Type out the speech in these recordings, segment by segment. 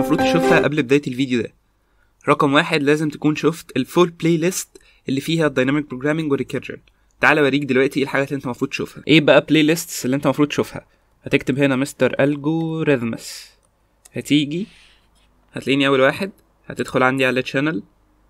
المفروض تشوفها قبل بداية الفيديو ده رقم واحد لازم تكون شفت الفول بلاي ليست اللي فيها الدايناميك بروجرامينج والريكيرجن تعالى اوريك دلوقتي ايه الحاجات اللي انت المفروض تشوفها ايه بقى بلاي ليستس اللي انت المفروض تشوفها هتكتب هنا مستر الجوريثمس هتيجي هتلاقيني اول واحد هتدخل عندي على الشانل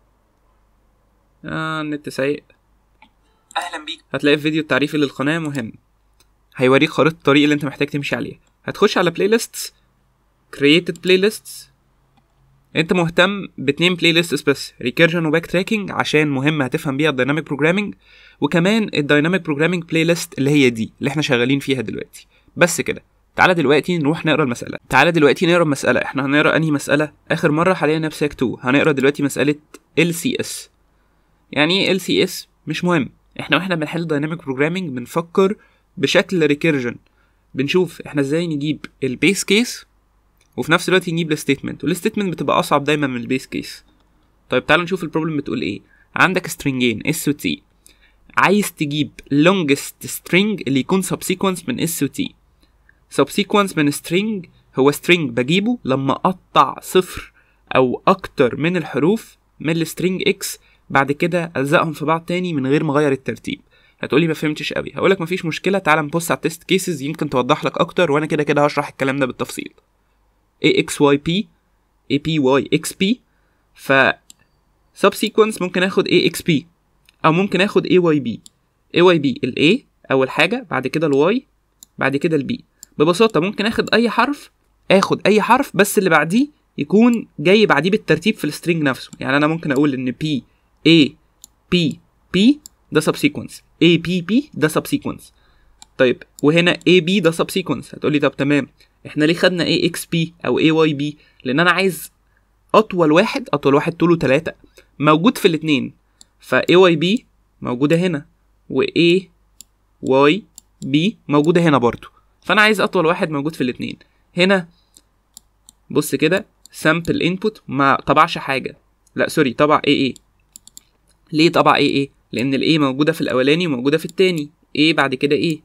اه النت سيء اهلا بيك هتلاقي في فيديو التعريفي للقناة مهم هيوريك خريطة الطريق اللي انت محتاج تمشي عليها هتخش على بلاي ليستس created بلاي ليستس انت مهتم باتنين بلاي ليستس بس ريكيرجن وباك تراكنج عشان مهم هتفهم بيها الدايناميك بروجرامينج وكمان الدايناميك بروجرامينج بلاي ليست اللي هي دي اللي احنا شغالين فيها دلوقتي بس كده تعالى دلوقتي نروح نقرا المسألة تعالى دلوقتي نقرا المسألة احنا هنقرا انهي مسألة اخر مرة حاليا في ساك 2 هنقرا دلوقتي مسألة LCS يعني ايه LCS مش مهم احنا واحنا بنحل دايناميك بروجرامينج بنفكر بشكل ريكيرجن بنشوف احنا ازاي نجيب البيس كيس وفي نفس الوقت نجيب الستيتمنت والستيتمنت بتبقى اصعب دايما من البيس كيس طيب تعالوا نشوف البروبلم بتقول ايه عندك سترينجين اس و تي عايز تجيب longest string اللي يكون subsequence من اس و تي subsequence من string هو string بجيبه لما اقطع صفر او اكتر من الحروف من السترينج اكس بعد كده الزقهم في بعض تاني من غير ما اغير الترتيب هتقولي ما فهمتش قوي هقولك مفيش مشكله تعال نبص على التست كيسز يمكن توضح لك اكتر وانا كده كده هشرح الكلام ده بالتفصيل AXYP APYXP ف subsequence ممكن اخد AXP او ممكن اخد AYB AYB ال A اول حاجه بعد كده ال Y بعد كده ال B ببساطه ممكن اخد اي حرف اخد اي حرف بس اللي بعديه يكون جاي بعديه بالترتيب في السترينج نفسه يعني انا ممكن اقول ان P A P P ده subsequence A P P ده subsequence طيب وهنا A B ده subsequence هتقولي طب تمام احنا ليه خدنا A X P او A Y B لان انا عايز اطول واحد اطول واحد طوله 3 موجود في الاتنين ف A Y B موجودة هنا و A Y B موجودة هنا برضو فانا عايز اطول واحد موجود في الاتنين هنا بص كده sample input ما طبعش حاجة لا سوري طبع A A ليه طبع A A لان ال A موجودة في الاولاني وموجودة في التاني A بعد كده A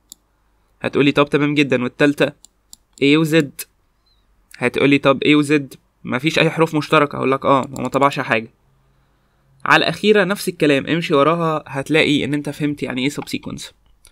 هتقولي طب تمام جدا والتالتة A و Z هتقولي طب A و Z مفيش أي حروف مشتركة أقولك اه ما طبعش حاجة على الأخيرة نفس الكلام امشي وراها هتلاقي إن أنت فهمت يعني إيه subsequence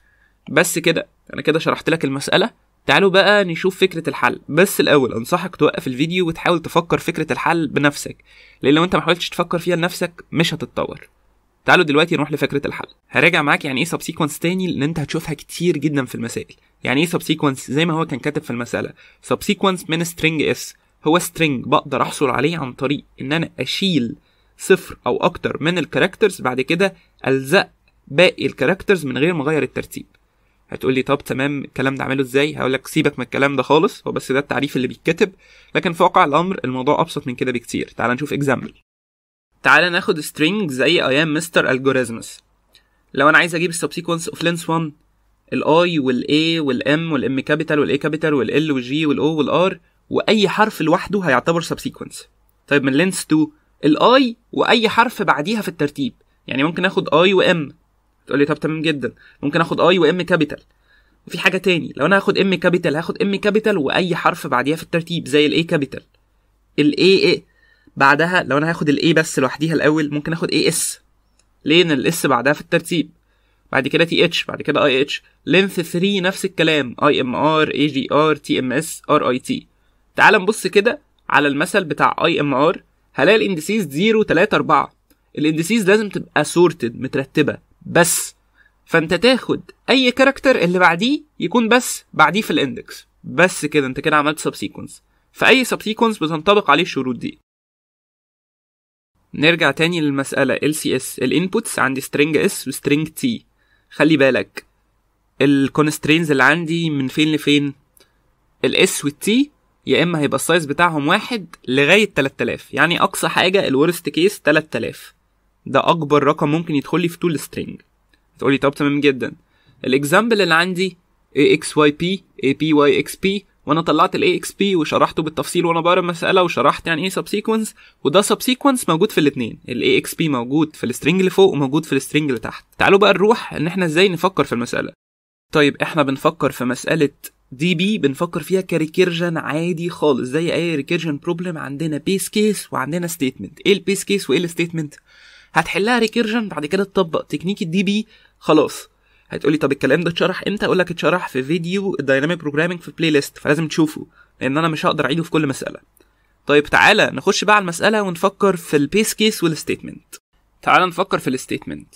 بس كده أنا كده شرحت لك المسألة تعالوا بقى نشوف فكرة الحل بس الأول أنصحك توقف الفيديو وتحاول تفكر فكرة الحل بنفسك لأن لو أنت محاولتش تفكر فيها لنفسك مش هتتطور تعالوا دلوقتي نروح لفكرة الحل هراجع معاك يعني ايه subsequence تاني لان انت هتشوفها كتير جدا في المسائل يعني ايه subsequence زي ما هو كان كاتب في المسألة subsequence من string s هو string بقدر احصل عليه عن طريق ان انا اشيل صفر او اكتر من الكاركترز بعد كده الزق باقي الكاركترز من غير ما اغير الترتيب هتقولي طب تمام الكلام ده اعمله ازاي هقول لك سيبك من الكلام ده خالص هو بس ده التعريف اللي بيتكتب لكن في واقع الامر الموضوع ابسط من كده بكتير تعال نشوف اكزامبل تعالى ناخد string زي I am Mr. Algorithms لو انا عايز اجيب السبسيكونس اوف لينس 1 الاي والاي والام والام كابيتال والاي كابيتال والال والجي والاو والار واي حرف لوحده هيعتبر سبسيكونس طيب من لينس 2 الاي واي حرف بعديها في الترتيب يعني ممكن اخد اي وام تقول لي طب تمام جدا ممكن اخد اي وام كابيتال وفي حاجه تاني لو انا هاخد ام كابيتال هاخد ام كابيتال واي حرف بعديها في الترتيب زي الاي كابيتال الاي اي بعدها لو انا هاخد الاي بس لوحديها الاول ممكن اخد اي اس ليه ان الاس بعدها في الترتيب بعد كده تي اتش بعد كده اي اتش لينث 3 نفس الكلام اي ام ار اي جي ار تي ام اس ار اي تي تعال نبص كده على المثل بتاع اي ام ار هلاقي الاندسيز 0 3 4 الاندسيز لازم تبقى سورتد مترتبه بس فانت تاخد اي كاركتر اللي بعديه يكون بس بعديه في الاندكس بس كده انت كده عملت سبسيكونس فاي سبسيكونس بتنطبق عليه الشروط دي نرجع تاني للمسألة LCS الانبوتس عندي string S و string T خلي بالك الكونسترينز اللي عندي من فين لفين الاس والتي يا اما هيبقى السايز بتاعهم واحد لغاية 3000 يعني اقصى حاجة الورست كيس 3000 ده اكبر رقم ممكن يدخل لي في طول السترينج تقولي طب تمام جدا الاكزامبل اللي عندي AXYP APYXP وانا طلعت الاي اكس بي وشرحته بالتفصيل وانا بقرا المساله وشرحت يعني ايه سبسيكونس وده سبسيكونس موجود في الاثنين الاي اكس بي موجود في السترنج اللي فوق وموجود في السترنج اللي تحت تعالوا بقى نروح ان احنا ازاي نفكر في المساله طيب احنا بنفكر في مساله دي بي بنفكر فيها كريكيرجن عادي خالص زي اي ريكيرجن بروبلم عندنا بيس كيس وعندنا ستيتمنت ايه البيس كيس وايه الستيتمنت هتحلها ريكيرجن بعد كده تطبق تكنيك الدي بي خلاص هتقولي طب الكلام ده اتشرح امتى اقول لك اتشرح في فيديو الدايناميك بروجرامينج في بلاي ليست فلازم تشوفه لان انا مش هقدر اعيده في كل مساله طيب تعالى نخش بقى على المساله ونفكر في البيس كيس والستيتمنت تعالى نفكر في الستيتمنت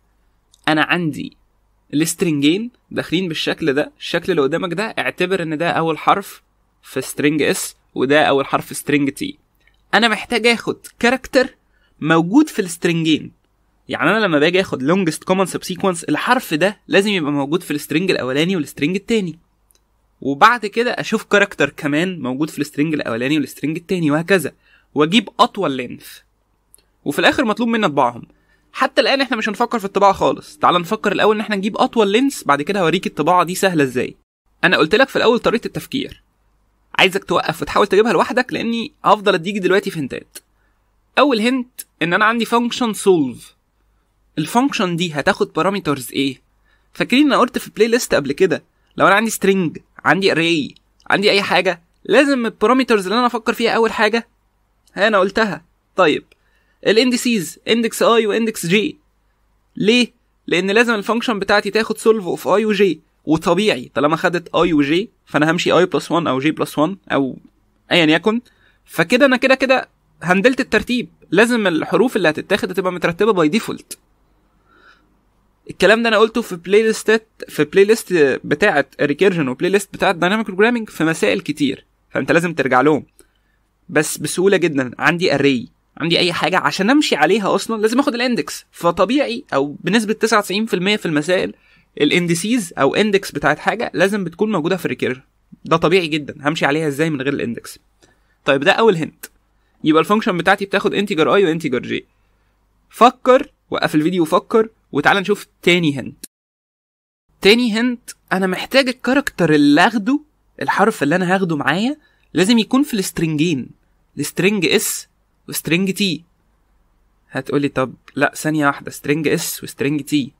انا عندي السترنجين داخلين بالشكل ده الشكل اللي قدامك ده اعتبر ان ده اول حرف في سترنج اس وده اول حرف في سترنج تي انا محتاج اخد كاركتر موجود في السترنجين يعني انا لما باجي اخد longest common subsequence الحرف ده لازم يبقى موجود في السترنج الاولاني والسترنج التاني وبعد كده اشوف كاركتر كمان موجود في السترنج الاولاني والسترنج التاني وهكذا واجيب اطول لينث وفي الاخر مطلوب مني اطبعهم حتى الان احنا مش هنفكر في الطباعه خالص تعال نفكر الاول ان احنا نجيب اطول لينس بعد كده هوريك الطباعه دي سهله ازاي انا قلت لك في الاول طريقه التفكير عايزك توقف وتحاول تجيبها لوحدك لاني هفضل اديك دلوقتي في هنتات اول هنت ان انا عندي فانكشن سولف الفانكشن دي هتاخد بارامترز ايه فاكرين انا قلت في بلاي ليست قبل كده لو انا عندي سترينج عندي اري عندي اي حاجه لازم البارامترز اللي انا افكر فيها اول حاجه ها انا قلتها طيب الاندسيز اندكس اي واندكس جي ليه لان لازم الفانكشن بتاعتي تاخد سولف اوف اي وجي وطبيعي طالما خدت اي وجي فانا همشي اي بلس 1 او جي بلس 1 او ايا يكن فكده انا كده كده هندلت الترتيب لازم الحروف اللي هتتاخد هتبقى مترتبه باي ديفولت الكلام ده انا قلته في بلاي ليستات في بلاي ليست بتاعه ريكيرجن وبلاي ليست بتاعه دايناميك بروجرامنج في مسائل كتير فانت لازم ترجع لهم بس بسهوله جدا عندي اري عندي اي حاجه عشان امشي عليها اصلا لازم اخد الاندكس فطبيعي او بنسبه 99% في المسائل الاندسيز او اندكس بتاعت حاجه لازم بتكون موجوده في الريكيرجن ده طبيعي جدا همشي عليها ازاي من غير الاندكس طيب ده اول هنت يبقى الفانكشن بتاعتي بتاخد انتجر اي وانتجر جي فكر وقف الفيديو وفكر وتعالى نشوف تاني هنت تاني هنت انا محتاج الكاركتر اللي اخده الحرف اللي انا هاخده معايا لازم يكون في السترنجين السترنج اس وسترنج تي هتقولي طب لا ثانية واحدة سترنج اس وسترنج تي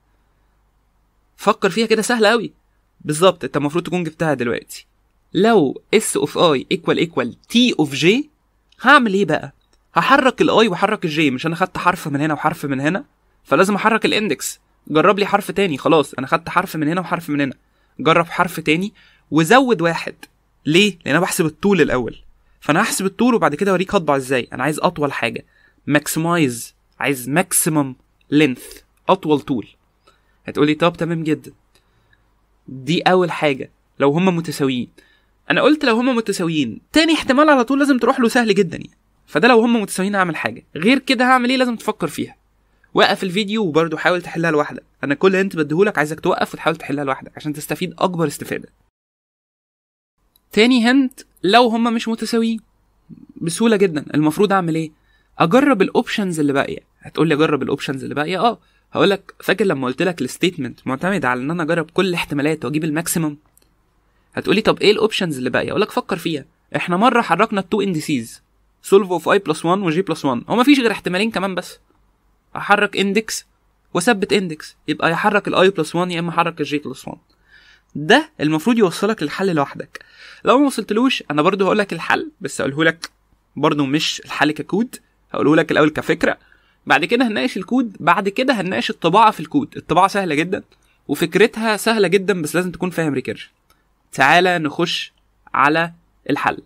فكر فيها كده سهلة أوي بالظبط انت المفروض تكون جبتها دلوقتي لو اس اوف اي ايكوال ايكوال تي اوف جي هعمل ايه بقى هحرك الاي واحرك الجي مش انا خدت حرف من هنا وحرف من هنا فلازم احرك الاندكس جرب لي حرف تاني خلاص انا خدت حرف من هنا وحرف من هنا جرب حرف تاني وزود واحد ليه لان انا بحسب الطول الاول فانا هحسب الطول وبعد كده اوريك هطبع ازاي انا عايز اطول حاجه ماكسمايز عايز ماكسيمم لينث اطول طول هتقولي طب تمام جدا دي اول حاجه لو هما متساويين انا قلت لو هما متساويين تاني احتمال على طول لازم تروح له سهل جدا يعني فده لو هما متساويين هعمل حاجه غير كده هعمل ايه لازم تفكر فيها وقف الفيديو وبرضه حاول تحلها لوحدك انا كل اللي انت بديهولك عايزك توقف وتحاول تحلها لوحدك عشان تستفيد اكبر استفاده تاني هنت لو هما مش متساويين بسهوله جدا المفروض اعمل ايه اجرب الاوبشنز اللي باقيه هتقول لي اجرب الاوبشنز اللي باقيه اه هقول لك فاكر لما قلت لك الستيتمنت معتمد على ان انا اجرب كل الاحتمالات واجيب الماكسيمم هتقولي طب ايه الاوبشنز اللي باقيه اقول لك فكر فيها احنا مره حركنا التو اندسيز سولف اوف اي بلس 1 وجي بلس 1 هو مفيش غير احتمالين كمان بس احرك اندكس واثبت اندكس يبقى يحرك الاي بلس 1 يا اما احرك الجي بلس 1 ده المفروض يوصلك للحل لوحدك لو ما وصلتلوش انا برضو هقول لك الحل بس اقوله لك برضو مش الحل ككود هقوله لك الاول كفكره بعد كده هنناقش الكود بعد كده هنناقش الطباعه في الكود الطباعه سهله جدا وفكرتها سهله جدا بس لازم تكون فاهم ريكيرجن تعالى نخش على الحل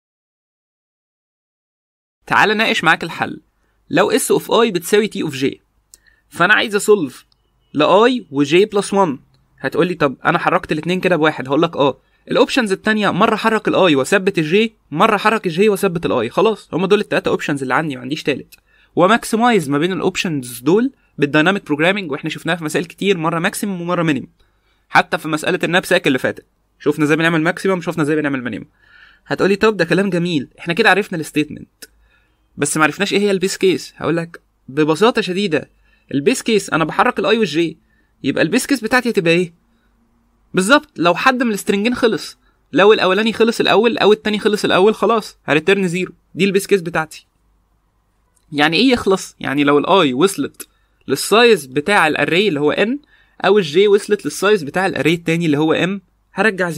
تعالى ناقش معاك الحل لو اس اوف اي بتساوي تي اوف جي فانا عايز اسولف لاي وجي بلس 1 هتقول لي طب انا حركت الاثنين كده بواحد هقول لك اه الاوبشنز التانية مره حرك الاي واثبت الجي مره حرك الجي واثبت الاي خلاص هم دول التلاته اوبشنز اللي عندي ما عنديش تالت وماكسمايز ما بين الاوبشنز دول بالدايناميك بروجرامنج واحنا شفناها في مسائل كتير مره ماكسيمم ومره مينيمم حتى في مساله الناب ساك اللي فاتت شفنا ازاي بنعمل ماكسيمم شفنا ازاي بنعمل مينيمم هتقولي طب ده كلام جميل احنا كده عرفنا الستيتمنت بس ما عرفناش ايه هي البيس كيس هقول لك ببساطه شديده البيس كيس انا بحرك الاي والجي يبقى البيس كيس بتاعتي هتبقى ايه بالظبط لو حد من السترنجين خلص لو الاولاني خلص الاول او التاني خلص الاول خلاص هريترن زيرو دي البيس كيس بتاعتي يعني ايه يخلص يعني لو الاي وصلت للسايز بتاع الاري اللي هو ان او الجي وصلت للسايز بتاع الاري التاني اللي هو ام هرجع زيرو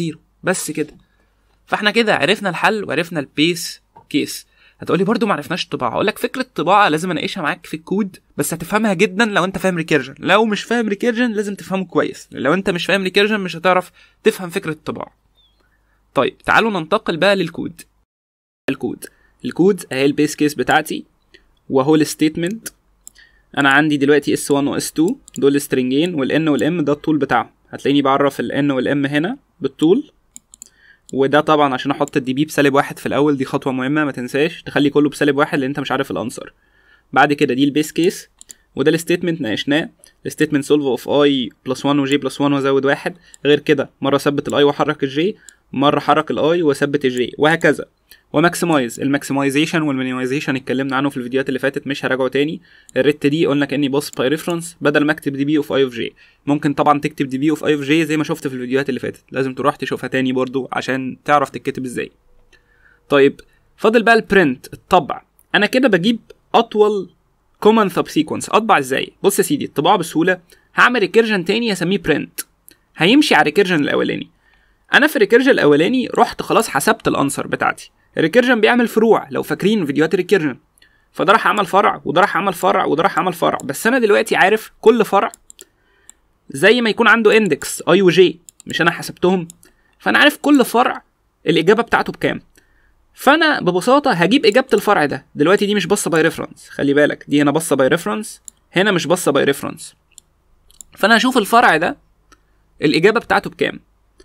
بس كده فاحنا كده عرفنا الحل وعرفنا البيس كيس هتقولي برضو ما عرفناش الطباعه اقول لك فكره الطباعه لازم اناقشها معاك في الكود بس هتفهمها جدا لو انت فاهم ريكيرجن لو مش فاهم ريكيرجن لازم تفهمه كويس لو انت مش فاهم ريكيرجن مش هتعرف تفهم فكره الطباعه طيب تعالوا ننتقل بقى للكود الكود الكود اهي البيس كيس بتاعتي وهو الستيتمنت انا عندي دلوقتي اس 1 واس 2 دول سترينجين والان والام ده الطول بتاعهم هتلاقيني بعرف الان والام هنا بالطول وده طبعا عشان احط الدي بي بسالب واحد في الاول دي خطوه مهمه ما تنساش تخلي كله بسالب واحد لان انت مش عارف الانسر بعد كده دي البيس كيس وده الستيتمنت ناقشناه الستيتمنت سولف اوف اي بلس 1 وجي بلس 1 وازود واحد غير كده مره اثبت الاي واحرك الجي مره حرك الاي واثبت الجي وهكذا وماكسمايز الماكسمايزيشن والمينيمايزيشن اتكلمنا عنه في الفيديوهات اللي فاتت مش هراجعه تاني الريت دي قلنا كاني باص باي ريفرنس بدل ما اكتب دي بي اوف اي اوف جي ممكن طبعا تكتب دي بي اوف اي اوف جي زي ما شفت في الفيديوهات اللي فاتت لازم تروح تشوفها تاني برضو عشان تعرف تتكتب ازاي طيب فاضل بقى البرنت الطبع انا كده بجيب اطول كومن سب سيكونس اطبع ازاي بص يا سيدي الطباعه بسهوله هعمل ريكيرجن تاني اسميه برنت هيمشي على الريكيرجن الاولاني انا في الريكيرجن الاولاني رحت خلاص حسبت الانسر بتاعتي الريكيرجن بيعمل فروع لو فاكرين فيديوهات الريكيرجن فده راح عمل فرع وده راح عمل فرع وده راح عمل فرع بس انا دلوقتي عارف كل فرع زي ما يكون عنده اندكس اي وجي مش انا حسبتهم فانا عارف كل فرع الاجابه بتاعته بكام فانا ببساطه هجيب اجابه الفرع ده دلوقتي دي مش بصه باي ريفرنس خلي بالك دي هنا بصه باي ريفرنس هنا مش بصه باي ريفرنس فانا هشوف الفرع ده الاجابه بتاعته بكام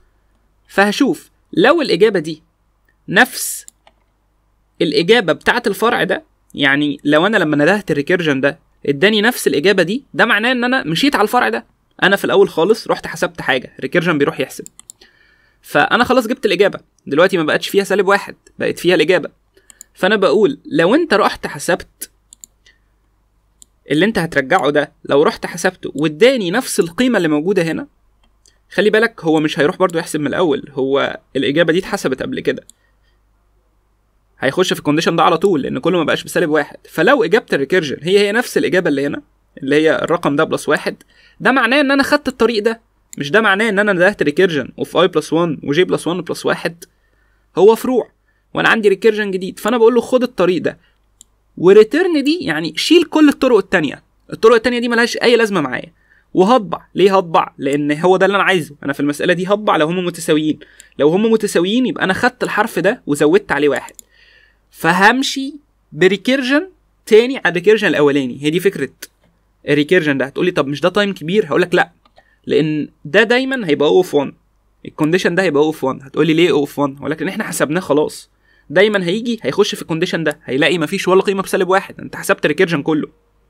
فهشوف لو الاجابه دي نفس الاجابه بتاعه الفرع ده يعني لو انا لما ندهت الريكيرجن ده اداني نفس الاجابه دي ده معناه ان انا مشيت على الفرع ده انا في الاول خالص رحت حسبت حاجه ريكيرجن بيروح يحسب فانا خلاص جبت الاجابه دلوقتي ما بقتش فيها سالب واحد بقت فيها الاجابه فانا بقول لو انت رحت حسبت اللي انت هترجعه ده لو رحت حسبته واداني نفس القيمه اللي موجوده هنا خلي بالك هو مش هيروح برضو يحسب من الاول هو الاجابه دي اتحسبت قبل كده هيخش في الكونديشن ده على طول لان كله ما بقاش بسالب واحد فلو اجابه الريكيرجن هي هي نفس الاجابه اللي هنا اللي هي الرقم ده بلس واحد ده معناه ان انا خدت الطريق ده مش ده معناه ان انا ندهت ريكيرجن اوف اي بلس 1 وجي بلس 1 بلس واحد هو فروع وانا عندي ريكيرجن جديد فانا بقول له خد الطريق ده وريتيرن دي يعني شيل كل الطرق التانية الطرق التانية دي ملهاش اي لازمه معايا وهطبع ليه هطبع لان هو ده اللي انا عايزه انا في المساله دي هطبع لو هم متساويين لو هم متساويين يبقى انا خدت الحرف ده وزودت عليه واحد فهمشي بريكيرجن تاني على الريكيرجن الاولاني هي دي فكره الريكيرجن ده هتقولي طب مش ده تايم كبير هقول لك لا لان ده دايما هيبقى اوف 1 الكونديشن ده هيبقى اوف 1 هتقولي ليه اوف 1 هقول لك ان احنا حسبناه خلاص دايما هيجي هيخش في الكونديشن ده هيلاقي مفيش ولا قيمه بسالب واحد انت حسبت الريكيرجن كله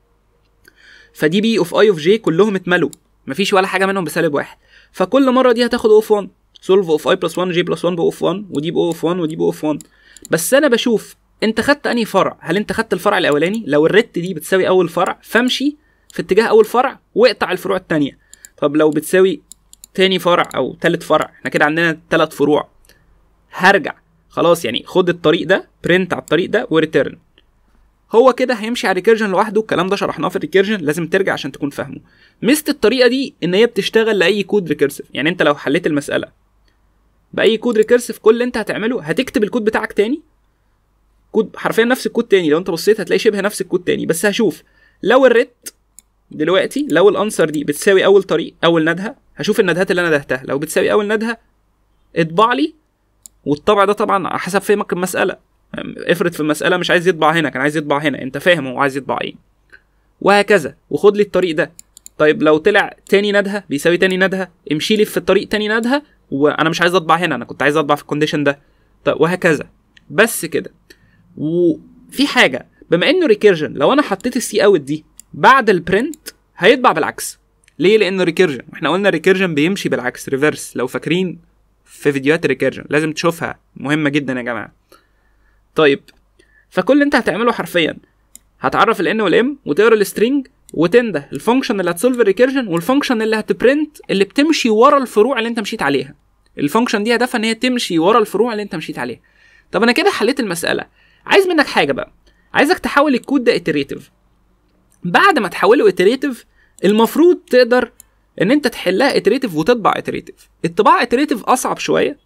فدي بي اوف اي اوف جي كلهم اتملوا مفيش ولا حاجه منهم بسالب واحد فكل مره دي هتاخد اوف 1 سولف اوف اي بلس 1 جي بلس 1 باوف 1 ودي باوف 1 ودي باوف 1 بس انا بشوف انت خدت انهي فرع هل انت خدت الفرع الاولاني لو الريت دي بتساوي اول فرع فامشي في اتجاه اول فرع واقطع الفروع التانية طب لو بتساوي تاني فرع او تالت فرع احنا كده عندنا تلات فروع هرجع خلاص يعني خد الطريق ده برنت على الطريق ده وريتيرن هو كده هيمشي على ريكيرجن لوحده الكلام ده شرحناه في الريكيرجن لازم ترجع عشان تكون فاهمه ميزه الطريقه دي ان هي بتشتغل لاي كود ريكيرسيف يعني انت لو حليت المساله باي كود ريكيرسيف كل اللي انت هتعمله هتكتب الكود بتاعك تاني كود حرفيا نفس الكود تاني لو انت بصيت هتلاقي شبه نفس الكود تاني بس هشوف لو الريت دلوقتي لو الانسر دي بتساوي اول طريق اول ندهه هشوف الندهات اللي انا ندهتها لو بتساوي اول ندهه اطبع لي والطبع ده طبعا على حسب فهمك المساله افرض في المساله مش عايز يطبع هنا كان عايز يطبع هنا انت فاهم هو عايز يطبع ايه وهكذا وخد لي الطريق ده طيب لو طلع تاني ندهه بيساوي تاني ندهه امشي لي في الطريق تاني ندهه وانا مش عايز اطبع هنا انا كنت عايز اطبع في الكونديشن ده طيب وهكذا بس كده وفي حاجه بما انه ريكيرجن لو انا حطيت السي اوت دي بعد البرنت هيطبع بالعكس ليه لانه ريكيرجن احنا قلنا ريكيرجن بيمشي بالعكس ريفرس لو فاكرين في فيديوهات الريكيرجن لازم تشوفها مهمه جدا يا جماعه طيب فكل اللي انت هتعمله حرفيا هتعرف الان والام وتقرا السترينج وتنده الفانكشن اللي هتسولف الريكيرجن والفانكشن اللي هتبرنت اللي بتمشي ورا الفروع اللي انت مشيت عليها الفانكشن دي هدفها ان هي تمشي ورا الفروع اللي انت مشيت عليها طب انا كده حليت المساله عايز منك حاجه بقى عايزك تحول الكود ده اتريتيف بعد ما تحوله اتريتيف المفروض تقدر ان انت تحلها اتريتيف وتطبع اتريتيف الطباعه اتريتيف اصعب شويه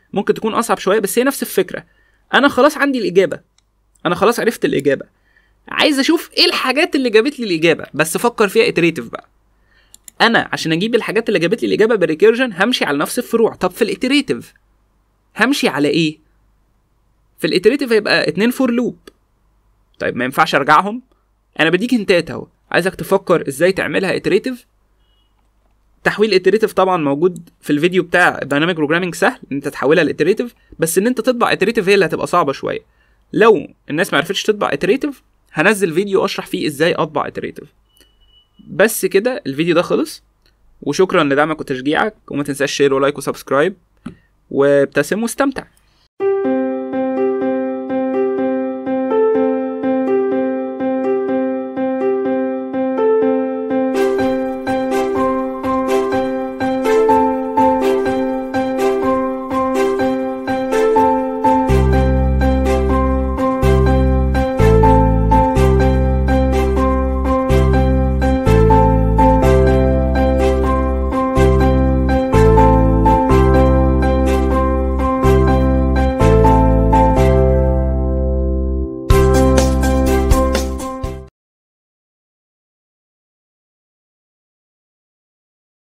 ممكن تكون اصعب شويه بس هي نفس الفكره انا خلاص عندي الاجابه انا خلاص عرفت الاجابه عايز اشوف ايه الحاجات اللي جابت لي الاجابه بس افكر فيها اتريتيف بقى انا عشان اجيب الحاجات اللي جابت لي الاجابه بالريكيرجن همشي على نفس الفروع طب في الاتريتيف همشي على ايه في الاتريتيف هيبقى اتنين فور لوب طيب ما ينفعش ارجعهم انا بديك هنتات اهو عايزك تفكر ازاي تعملها اتريتيف تحويل اتريتيف طبعا موجود في الفيديو بتاع دايناميك بروجرامينج سهل ان انت تحولها لاتريتيف بس ان انت تطبع اتريتيف هي اللي هتبقى صعبه شويه لو الناس ما عرفتش تطبع اتريتيف هنزل فيديو اشرح فيه ازاي اطبع اتريتيف بس كده الفيديو ده خلص وشكرا لدعمك وتشجيعك وما تنساش شير ولايك وسبسكرايب وابتسم واستمتع